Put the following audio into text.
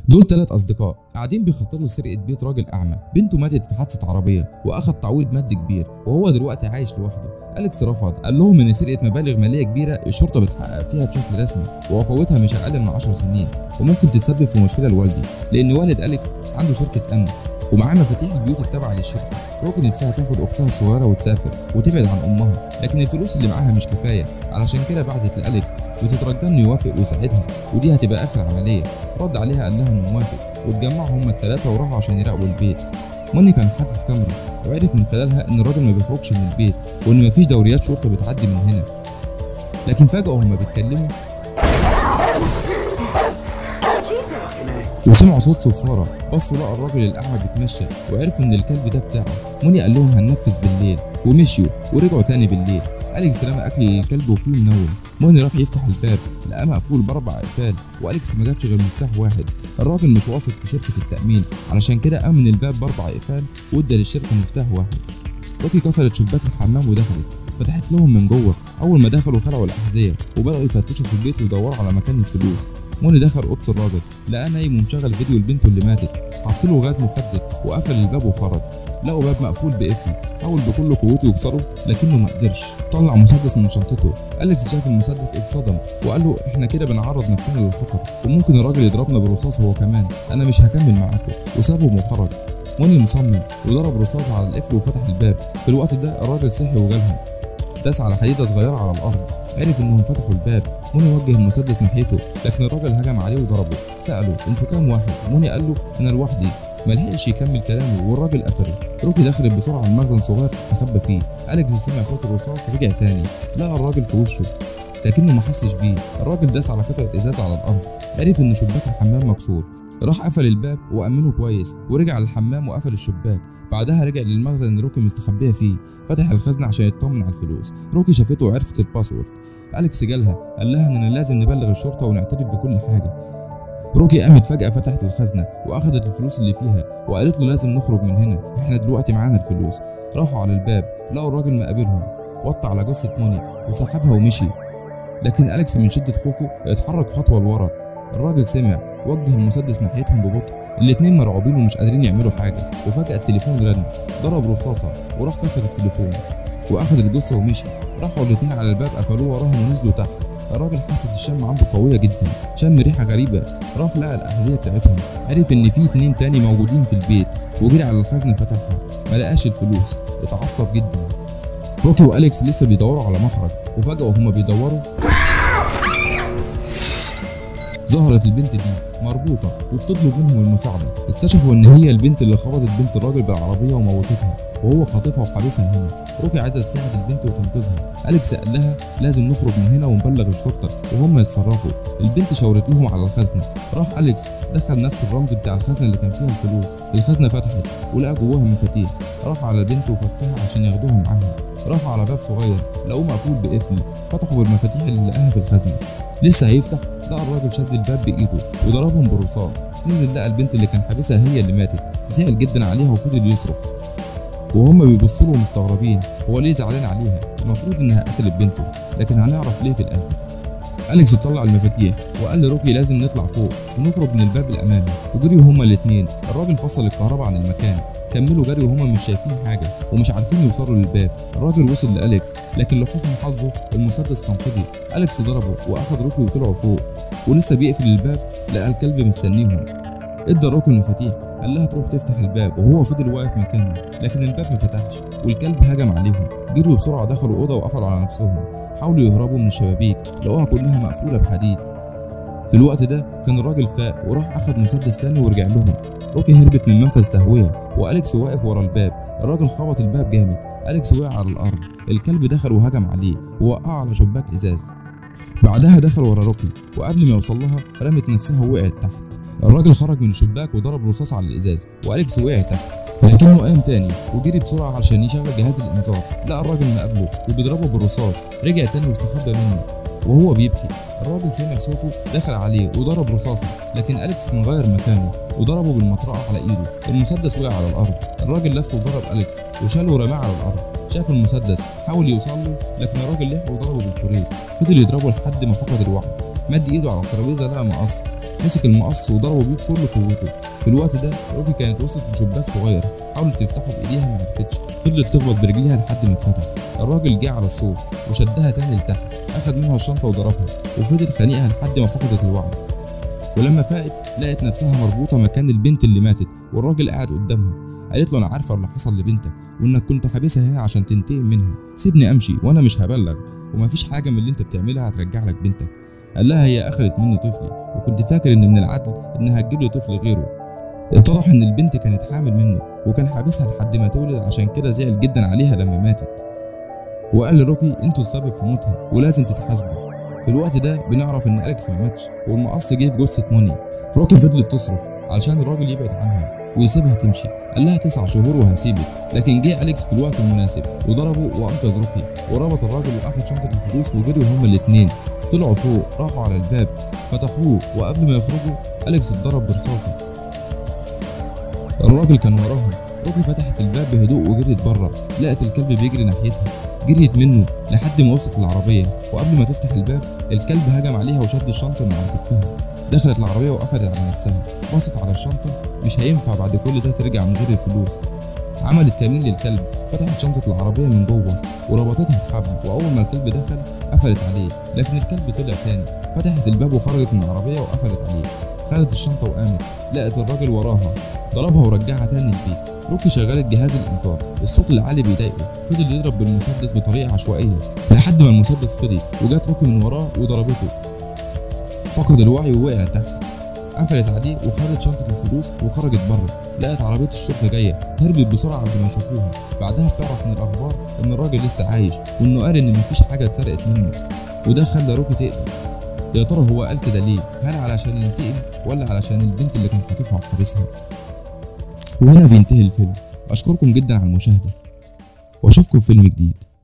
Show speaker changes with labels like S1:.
S1: دول ثلاث اصدقاء قاعدين بيخططوا لسرقه بيت راجل اعمى بنته ماتت في حادثه عربيه واخد تعويض مادي كبير وهو دلوقتي عايش لوحده اليكس رفض قال لهم ان سرقه مبالغ ماليه كبيره الشرطه بتحقق فيها بشكل رسمي وعقوبتها مش اقل من 10 سنين وممكن تتسبب في مشكله لوالدي لان والد اليكس عنده شركه امن ومعاه مفاتيح البيوت التابعه للشركه روكي نفسها تاخد اختها الصغيره وتسافر وتبعد عن امها لكن الفلوس اللي معاها مش كفايه علشان كده بعتت لاليكس وتترجى انه يوافق ويساعدها ودي هتبقى اخر عمليه رد عليها قال لها انه موافق واتجمعوا هما الثلاثه وراحوا عشان يراقبوا البيت موني كان حاطط كاميرا وعرف من خلالها ان الراجل ما بيخرجش من البيت وان مفيش دوريات شرطه بتعدي من هنا لكن فجاه هما بيتكلموا وسمعوا صوت صفارة بصوا لقى الراجل الأعمى بيتمشى وعرفوا إن الكلب ده بتاعه موني قال لهم هننفذ بالليل ومشيوا ورجعوا تاني بالليل أليكس رمى أكل للكلب وفيه منوم موني راح يفتح الباب لقاه مقفول بأربع أقفال وأليكس ما جابش غير مفتاح واحد الراجل مش واثق في شركة التأمين علشان كده أمن الباب بأربع أقفال وادى للشركة مفتاح واحد روكي كسرت شباك الحمام ودخلت فتحت لهم من جوه اول ما دخلوا خلعوا الاحذيه وبداوا يفتشوا في البيت ويدوروا على مكان الفلوس موني دخل اوضه الراجل لقاه نايم ومشغل فيديو لبنته اللي ماتت حط له غاز مخدر وقفل الباب وخرج لقوا باب مقفول بقفل حاول بكل قوته يكسره لكنه ما قدرش طلع مسدس من شنطته اليكس شاف المسدس اتصدم وقال له احنا كده بنعرض نفسنا للخطر وممكن الراجل يضربنا بالرصاص هو كمان انا مش هكمل معاكم وسابهم وخرج موني مصمم وضرب رصاص على القفل وفتح الباب في الوقت ده الراجل صحي وجالهم داس على حديده صغيره على الارض عرف انهم فتحوا الباب موني وجه المسدس ناحيته لكن الراجل هجم عليه وضربه ساله انتوا كام واحد موني قال له انا لوحدي ملحقش يكمل كلامه والراجل قتله روكي دخلت بسرعه على مخزن صغير تستخبى فيه اليكس سمع صوت الرصاص رجع تاني لقى الراجل في وشه لكنه ما حسش بيه الراجل داس على قطعه ازاز على الارض عرف ان شباك الحمام مكسور راح قفل الباب وأمنه كويس ورجع للحمام وقفل الشباك بعدها رجع للمخزن اللي روكي مستخبيه فيه فتح الخزنة عشان يطمن على الفلوس روكي شافته وعرفت الباسورد أليكس جالها قال لها إننا لازم نبلغ الشرطة ونعترف بكل حاجة روكي قامت فجأة فتحت الخزنة وأخدت الفلوس اللي فيها وقالت له لازم نخرج من هنا احنا دلوقتي معانا الفلوس راحوا على الباب لقوا الراجل مقابلهم وطى على جثة موني وسحبها ومشي لكن أليكس من شدة خوفه اتحرك خطوة لورا الراجل سمع وجه المسدس ناحيتهم ببطء الاتنين مرعوبين ومش قادرين يعملوا حاجة وفجأة التليفون رن ضرب رصاصة وراح كسر التليفون وأخد الجثة ومشي راحوا الاتنين على الباب قفلوه وراهم ونزلوا تحت الراجل حاسة الشم عنده قوية جدا شم ريحة غريبة راح لقى الأحذية بتاعتهم عرف إن في اتنين تاني موجودين في البيت وجري على الخزنة فتحها ملقاش الفلوس اتعصب جدا روكي وأليكس لسه بيدوروا على مخرج وفجأة وهما بيدوروا ظهرت البنت دي مربوطة وبتطلب منهم المساعدة اكتشفوا ان هي البنت اللي خبطت بنت الراجل بالعربية وموتتها وهو خاطفها وحابسها هنا روكي عايزة تساعد البنت وتنقذها أليكس قال لها لازم نخرج من هنا ونبلغ الشرطة وهم يتصرفوا البنت شاورت لهم على الخزنة راح أليكس دخل نفس الرمز بتاع الخزنة اللي كان فيها الفلوس الخزنة فتحت ولقى جواها مفاتيح راح على البنت وفتحها عشان ياخدوها معاهم راحوا على باب صغير لقوه مقفول بقفل فتحوا بالمفاتيح اللي لقاها في الخزنة لسه هيفتح لقى الراجل شد الباب بايده وضربهم بالرصاص نزل لقى البنت اللي كان حابسها هي اللي ماتت زعل جدا عليها وفضل يصرخ وهم بيبصوا له مستغربين هو ليه زعلان عليها المفروض انها قتلت بنته لكن هنعرف ليه في الاخر اليكس طلع المفاتيح وقال لروكي لازم نطلع فوق ونخرج من الباب الامامي وجريوا هما الاتنين الراجل فصل الكهرباء عن المكان كملوا جري وهما مش شايفين حاجة ومش عارفين يوصلوا للباب الراجل وصل لأليكس لكن لحسن حظه المسدس كان فاضي أليكس ضربه وأخد روكي وطلعوا فوق ولسه بيقفل الباب لقى الكلب مستنيهم ادى روكي المفاتيح قال لها تروح تفتح الباب وهو فضل واقف مكانه لكن الباب ما فتحش والكلب هجم عليهم جريوا بسرعة دخلوا أوضة وقفلوا على نفسهم حاولوا يهربوا من الشبابيك لقوها كلها مقفولة بحديد في الوقت ده كان الراجل فاق وراح اخد مسدس تاني ورجع لهم روكي هربت من منفذ تهوية وأليكس واقف ورا الباب الراجل خبط الباب جامد أليكس وقع على الأرض الكلب دخل وهجم عليه ووقعه على شباك إزاز بعدها دخل ورا روكي وقبل ما يوصل لها رمت نفسها ووقعت تحت الراجل خرج من الشباك وضرب رصاص على الإزاز وأليكس وقع تحت لكنه قام تاني وجري بسرعة علشان يشغل جهاز الإنذار لقى الراجل مقابله وبيضربه بالرصاص رجع تاني واستخبى منه وهو بيبكي الراجل سمع صوته دخل عليه وضرب رصاصة لكن أليكس كان غير مكانه وضربه بالمطرقة على إيده المسدس وقع على الأرض الراجل لف وضرب أليكس وشاله ورماه على الأرض شاف المسدس حاول يوصل له لكن الراجل لحقه وضربه بالكوريك فضل يضربه لحد ما فقد الوعي مد ايده على الترابيزه لقى مقص مسك المقص وضربه بيه بكل قوته في الوقت ده روكي كانت وصلت لشباك صغير حاولت تفتحه بايديها ما عرفتش فضلت تخبط برجليها لحد ما اتفتح الراجل جه على السور وشدها تاني لتحت اخد منها الشنطه وضربها وفضل خانقها لحد ما فقدت الوعي ولما فاقت لقت نفسها مربوطه مكان البنت اللي ماتت والراجل قاعد قدامها قالت له انا عارفه اللي حصل لبنتك وانك كنت حابسها هنا عشان تنتقم منها سيبني امشي وانا مش هبلغ ومفيش حاجه من اللي انت بتعملها هترجع لك بنتك قال لها هي اخذت مني طفلي وكنت فاكر ان من العدل انها هتجيب لي طفل غيره اتضح ان البنت كانت حامل منه وكان حابسها لحد ما تولد عشان كده زعل جدا عليها لما ماتت وقال لروكي انتوا السبب في موتها ولازم تتحاسبوا في الوقت ده بنعرف ان اليكس ما ماتش والمقص جه في جثه موني روكي فضلت تصرخ علشان الراجل يبعد عنها ويسيبها تمشي قال لها تسع شهور وهسيبك لكن جه اليكس في الوقت المناسب وضربه وانقذ روكي وربط الراجل واخد شنطه الفلوس وجروا هما الاتنين طلعوا فوق راحوا على الباب فتحوه وقبل ما يخرجوا اليكس اتضرب برصاصه الراجل كان وراهم روكي فتحت الباب بهدوء وجريت بره لقت الكلب بيجري ناحيتها جريت منه لحد ما وصلت العربيه وقبل ما تفتح الباب الكلب هجم عليها وشد الشنطه من على كتفها دخلت العربيه وقفلت على نفسها بصت على الشنطه مش هينفع بعد كل ده ترجع من غير الفلوس عملت كمين للكلب فتحت شنطة العربية من جوه وربطتها بحبل وأول ما الكلب دخل قفلت عليه لكن الكلب طلع تاني فتحت الباب وخرجت من العربية وقفلت عليه خدت الشنطة وقامت لقت الراجل وراها ضربها ورجعها تاني البيت روكي شغلت جهاز الإنذار الصوت العالي بيضايقه فضل يضرب بالمسدس بطريقة عشوائية لحد ما المسدس فضي وجات روكي من وراه وضربته فقد الوعي ووقع تحت قفلت عليه وخدت شنطة الفلوس وخرجت بره لقت عربية الشرطة جاية هربت بسرعة قبل ما يشوفوها بعدها بتعرف من الأخبار إن الراجل لسه عايش وإنه قال إن مفيش حاجة اتسرقت منه وده خلى روكي تقلق يا ترى هو قال كده ليه؟ هل علشان ينتقم ولا علشان البنت اللي كان خاطفها وحابسها؟ وهنا بينتهي الفيلم أشكركم جدا على المشاهدة وأشوفكم في فيلم جديد